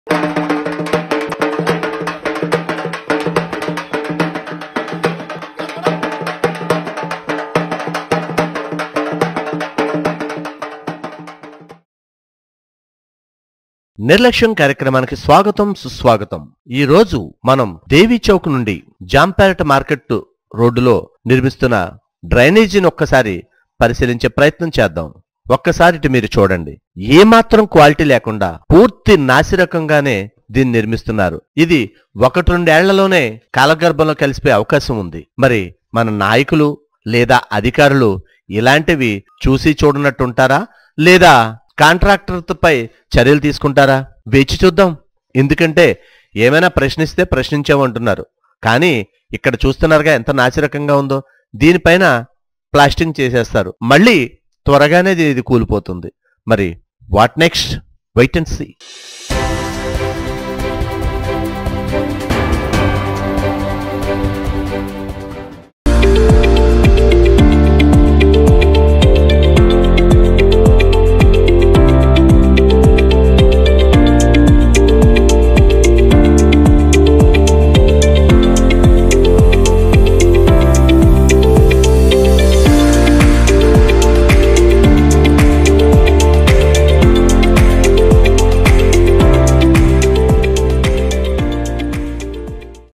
నిర్లక్ష్యం కార్యక్రమానికి స్వాగతం సుస్వాగతం ఈ రోజు మనం దేవి చౌక్ నుండి జాంపేట మార్కెట్ రోడ్డులో నిర్మిస్తున్న డ్రైనేజీని ఒక్కసారి పరిశీలించే ప్రయత్నం చేద్దాం ఒక్కసారి ఇటు మీరు చూడండి ఏమాత్రం క్వాలిటీ లేకుండా పూర్తి నాసిరకంగానే దీన్ని నిర్మిస్తున్నారు ఇది ఒకటి రెండేళ్లలోనే కాలగర్భంలో కలిసిపోయే అవకాశం ఉంది మరి మన నాయకులు లేదా అధికారులు ఇలాంటివి చూసి చూడనట్టుంటారా లేదా కాంట్రాక్టర్పై చర్యలు తీసుకుంటారా వేచి చూద్దాం ఎందుకంటే ఏమైనా ప్రశ్నిస్తే ప్రశ్నించామంటున్నారు కానీ ఇక్కడ చూస్తున్నారుగా ఎంత నాసిరకంగా ఉందో దీనిపైన ప్లాస్టింగ్ చేసేస్తారు మళ్ళీ త్వరగానే ఇది కూలిపోతుంది మరి what next wait and see